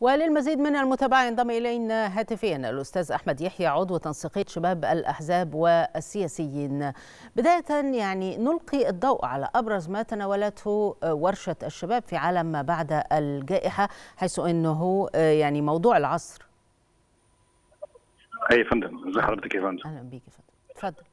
وللمزيد من المتابعة ينضم إلينا هاتفيا الأستاذ أحمد يحيى عضو تنسيقية شباب الأحزاب والسياسيين بداية يعني نلقي الضوء على أبرز ما تناولته ورشة الشباب في عالم ما بعد الجائحة حيث أنه يعني موضوع العصر أي فندم ازي حضرتك يا فندم أهلا بيك يا فندم اتفضل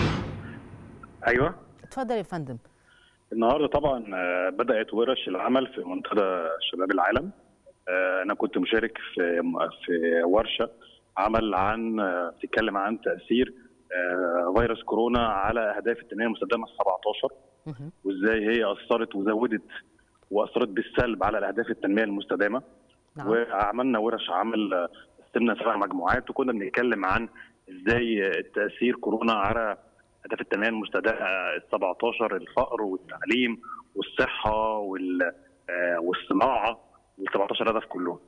أيوه اتفضل يا فندم النهارده طبعا بدأت ورش العمل في منتدى شباب العالم انا كنت مشارك في في ورشه عمل عن بتتكلم عن تاثير فيروس كورونا على اهداف التنميه المستدامه 17 وازاي هي اثرت وزودت واثرت بالسلب على الاهداف التنميه المستدامه نعم. وعملنا ورش عمل قسمنا سبع مجموعات وكنا بنتكلم عن ازاي تاثير كورونا على اهداف التنميه المستدامه 17 الفقر والتعليم والصحه والصناعه وال 17 هدف كلهم.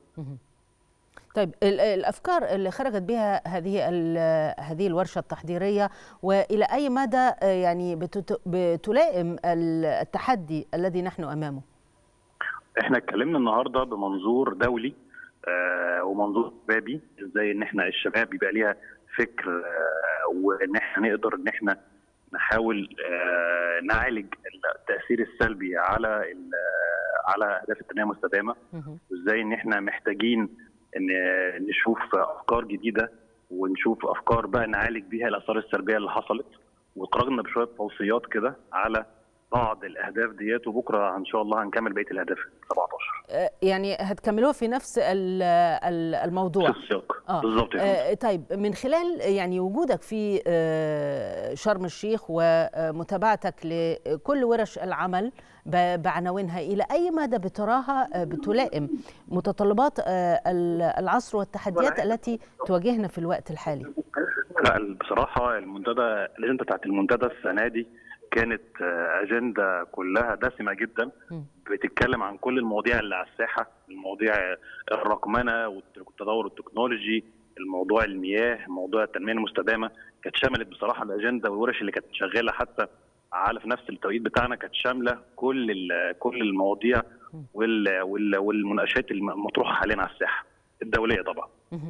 طيب الافكار اللي خرجت بها هذه هذه الورشه التحضيريه والى اي مدى يعني بتلائم التحدي الذي نحن امامه؟ احنا اتكلمنا النهارده بمنظور دولي آه ومنظور شبابي ازاي ان احنا الشباب يبقى ليها فكر آه وان احنا نقدر ان احنا نحاول آه نعالج التاثير السلبي على على اهداف التنميه المستدامه وازاي ان احنا محتاجين ان نشوف افكار جديده ونشوف افكار بقى نعالج بيها الاثار السلبيه اللي حصلت وخرجنا بشويه توصيات كده على بعض الاهداف ديت وبكره ان شاء الله هنكمل بقيه الاهداف 17 يعني هتكملوها في نفس الموضوع في السياق آه. بالظبط آه طيب من خلال يعني وجودك في آه شرم الشيخ ومتابعتك لكل ورش العمل بعناوينها الى اي مدى بتراها بتلائم متطلبات العصر والتحديات التي تواجهنا في الوقت الحالي؟ لا بصراحه المنتدى الاجنده بتاعت المنتدى السنه دي كانت اجنده كلها دسمه جدا بتتكلم عن كل المواضيع اللي على الساحه المواضيع الرقمنه والتطور التكنولوجي الموضوع المياه موضوع التنميه المستدامه كانت شملت بصراحه الاجنده والورش اللي كانت شغاله حتى على في نفس التوقيت بتاعنا كانت شامله كل كل المواضيع وال وال والمناقشات المطروحه حاليا على الساحه الدوليه طبعا.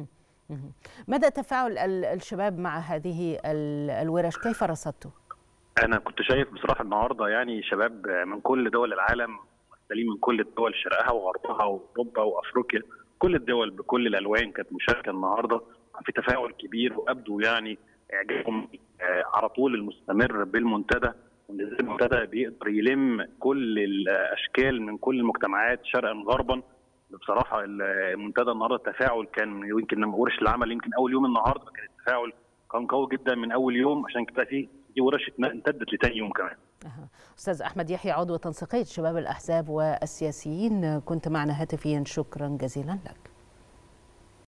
مدى تفاعل الشباب مع هذه الورش كيف رصدته؟ انا كنت شايف بصراحه النهارده يعني شباب من كل دول العالم ممثلين من كل الدول شرقها وغربها واوروبا وافريقيا كل الدول بكل الالوان كانت مشاركه النهارده في تفاعل كبير وابدوا يعني اعجابهم على طول المستمر بالمنتدى وان المنتدى بيقدر يلم كل الاشكال من كل المجتمعات شرقا غربا بصراحه المنتدى النهارده التفاعل كان يمكن ورش العمل يمكن اول يوم النهارده كان التفاعل كان قوي جدا من اول يوم عشان كده في دي ورش امتدت لتاني يوم كمان. استاذ احمد يحيى عضو تنسيقيه شباب الاحزاب والسياسيين كنت معنا هاتفيا شكرا جزيلا لك.